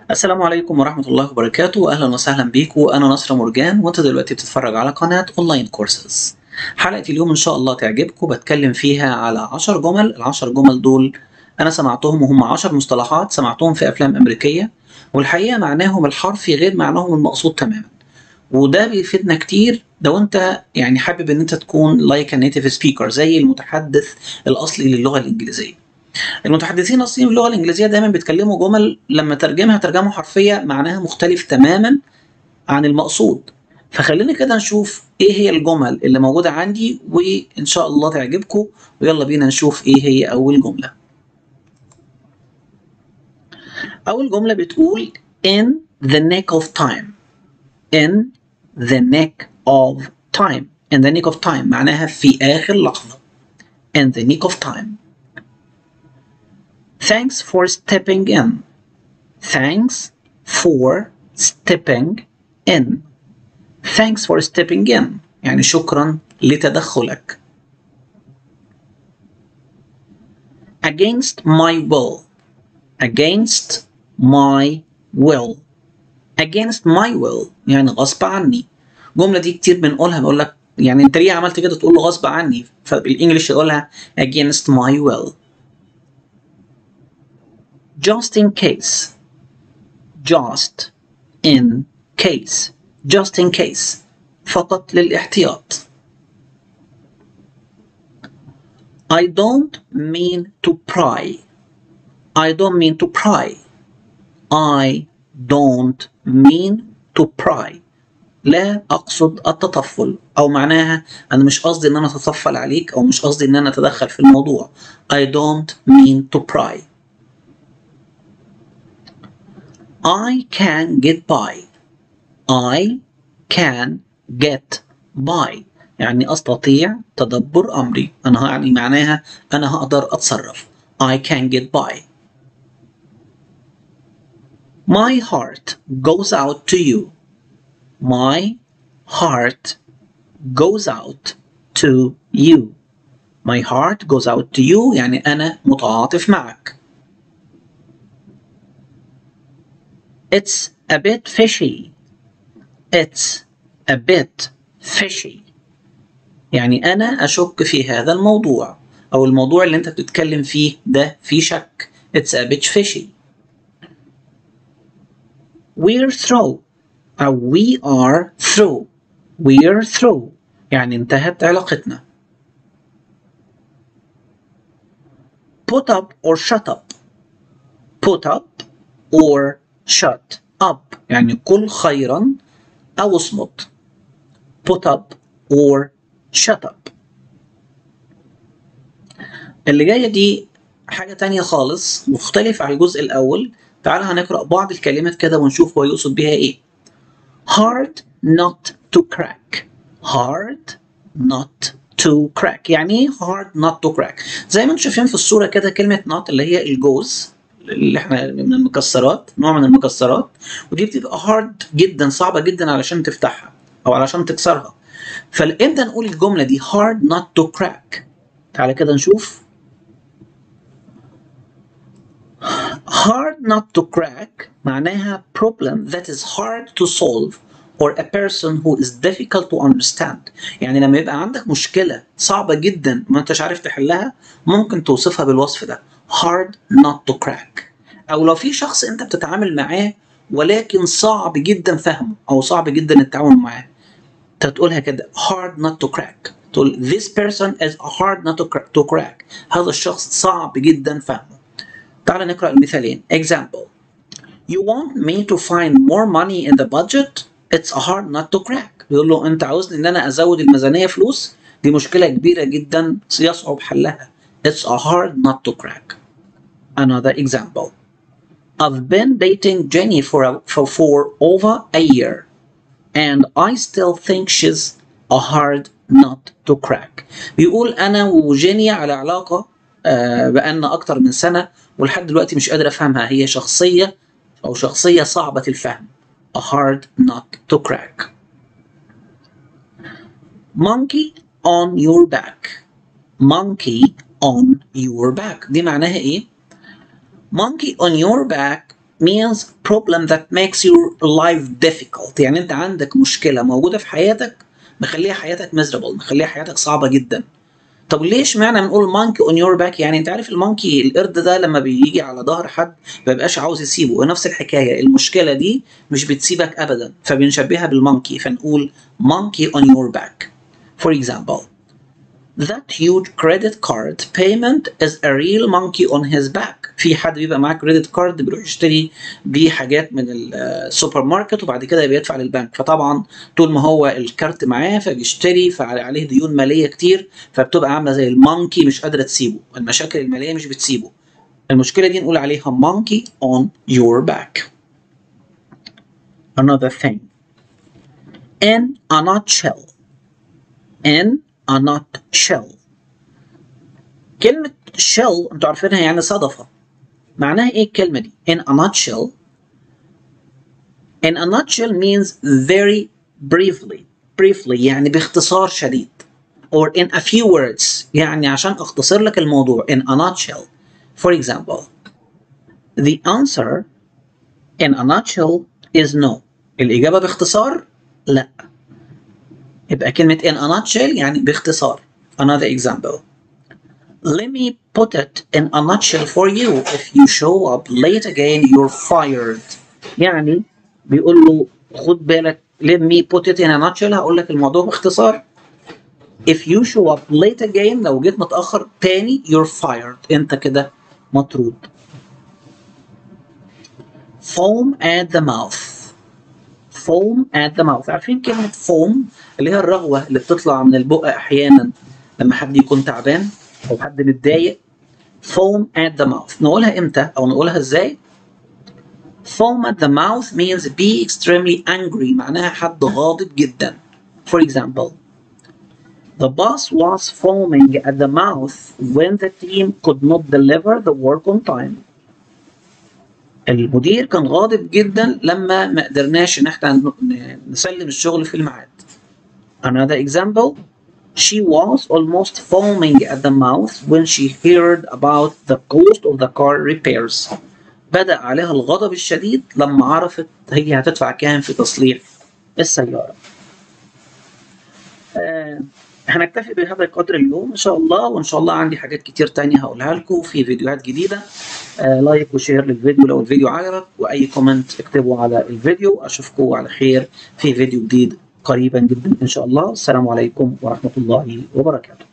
السلام عليكم ورحمة الله وبركاته أهلا وسهلا بيكم أنا نصر مرجان وأنت دلوقتي بتتفرج على قناة أونلاين كورسز حلقة اليوم إن شاء الله تعجبكم بتكلم فيها على 10 جمل العشر جمل دول أنا سمعتهم وهم 10 مصطلحات سمعتهم في أفلام أمريكية والحقيقة معناهم الحرفي غير معناهم المقصود تماما وده بيفيدنا كتير لو انت يعني حابب ان انت تكون لايك نيتيف سبيكر زي المتحدث الاصلي للغه الانجليزيه المتحدثين الاصليين باللغه الانجليزيه دايما بيتكلموا جمل لما ترجمها ترجمه حرفيه معناها مختلف تماما عن المقصود فخلينا كده نشوف ايه هي الجمل اللي موجوده عندي وان شاء الله تعجبكم ويلا بينا نشوف ايه هي اول جمله اول جمله بتقول in the nick of time in the nick of time in the nick of time معناها في آخر لحظة in the nick of time thanks for stepping in thanks for stepping in thanks for stepping in يعني شكرا لتدخلك against my will against my will against my will يعني غصب عني الجملة دي كتير بنقولها بقول لك يعني انت ليه عملت كده تقول له غصب عني فبالانجلش يقولها against my will just in case just in case just in case فقط للاحتياط I don't mean to pry I don't mean to pry I don't mean to pry لا أقصد التطفل أو معناها أنا مش قصدي إن أنا أتطفل عليك أو مش قصدي إن أنا أتدخل في الموضوع I don't mean to pry I can get by I can get by يعني أستطيع تدبر أمري أنا يعني معناها أنا هقدر أتصرف I can get by My heart goes out to you. My heart goes out to you. My heart goes out to you يعني أنا متعاطف معك. It's a bit fishy. It's a bit fishy. يعني أنا أشك في هذا الموضوع أو الموضوع اللي أنت بتتكلم فيه ده فيه شك. It's a bit fishy. we're through أو we are through we're through يعني انتهت علاقتنا put up or shut up put up or shut up يعني قل خيرا أو اصمت put up or shut up اللي جاية دي حاجة تانية خالص مختلف عن الجزء الأول تعال هنقرأ بعض الكلمات كده ونشوف هو يقصد بيها ايه hard not to crack hard not to crack يعني ايه hard not to crack زي ما انتم شايفين في الصورة كده كلمة not اللي هي الجوز اللي احنا من المكسرات نوع من المكسرات ودي بتبقى hard جدا صعبة جدا علشان تفتحها او علشان تكسرها فامتى نقول الجملة دي hard not to crack تعالى كده نشوف hard not to crack معناها problem that is hard to solve or a person who is difficult to understand يعني لما يبقى عندك مشكلة صعبة جدا ما انتش عارف تحلها ممكن توصفها بالوصف ده hard not to crack او لو في شخص انت بتتعامل معاه ولكن صعب جدا فهمه او صعب جدا التعامل معاه انت تقولها كده hard not to crack تقول this person is hard not to crack, to crack. هذا الشخص صعب جدا فهمه تعال نقرأ المثالين example you want me to find more money in the budget it's hard not to crack بيقول له انت عاوزني ان انا ازود الميزانية فلوس دي مشكلة كبيرة جدا يصعب حلها it's a hard not to crack another example I've been dating Jenny for, a, for, for over a year and I still think she's a hard not to crack بيقول انا وجيني على علاقة آه بقالنا اكتر من سنة ولحد دلوقتي مش قادر افهمها هي شخصيه او شخصيه صعبه الفهم a hard nut to crack monkey on your back monkey on your back دي معناها ايه monkey on your back means problem that makes your life difficult يعني انت عندك مشكله موجوده في حياتك مخليها حياتك miserable مخليها حياتك صعبه جدا طب ليش معنى بنقول مونكي اون يور باك يعني انت عارف المونكي القرد ده لما بيجي على ظهر حد ما بيبقاش عاوز يسيبه ونفس الحكايه المشكله دي مش بتسيبك ابدا فبنشبهها بالمونكي فنقول monkey on your back for example That huge credit card payment is a real monkey on his back. في حد بيبقى معاه كريدت كارد بيروح يشتري بيه حاجات من السوبر ماركت وبعد كده بيدفع للبنك فطبعا طول ما هو الكارت معاه فبيشتري فعليه ديون ماليه كتير فبتبقى عامله زي المونكي مش قادره تسيبه المشاكل الماليه مش بتسيبه المشكله دي نقول عليها monkey on your back. Another thing in a nutshell in a nutshell كلمة shell انتوا عارفينها يعني صدفة معناها ايه الكلمة دي؟ in a nutshell in a nutshell means very briefly briefly يعني باختصار شديد or in a few words يعني عشان اختصر لك الموضوع in a nutshell for example the answer in a nutshell is no الإجابة باختصار لا يبقى كلمة in a nutshell يعني باختصار another example let me put it in a nutshell for you if you show up late again you're fired يعني بيقول له خد بالك let me put it in a nutshell هقول لك الموضوع باختصار if you show up late again لو جيت متأخر تاني you're fired انت كده مطرود foam at the mouth foam at the mouth عارفين كلمة foam اللي هي الرغوة اللي بتطلع من البق أحيانا لما حد يكون تعبان أو حد متضايق foam at the mouth نقولها إمتى أو نقولها إزاي؟ foam at the mouth means be extremely angry معناها حد غاضب جدا for example The boss was foaming at the mouth when the team could not deliver the work on time. المدير كان غاضب جدا لما ما قدرناش ان احنا نسلم الشغل في الميعاد. Another example, she was almost foaming at the mouth when she heard about the cost of the car repairs. بدأ عليها الغضب الشديد لما عرفت هي هتدفع كام في تصليح السيارة. آه هنكتفي بهذا القدر اليوم ان شاء الله وان شاء الله عندي حاجات كتير تانية هقولها لكم في فيديوهات جديدة آه لايك وشير للفيديو لو الفيديو عجبك واي كومنت اكتبه على الفيديو اشوفكم على خير في فيديو جديد قريبا جدا ان شاء الله السلام عليكم ورحمة الله وبركاته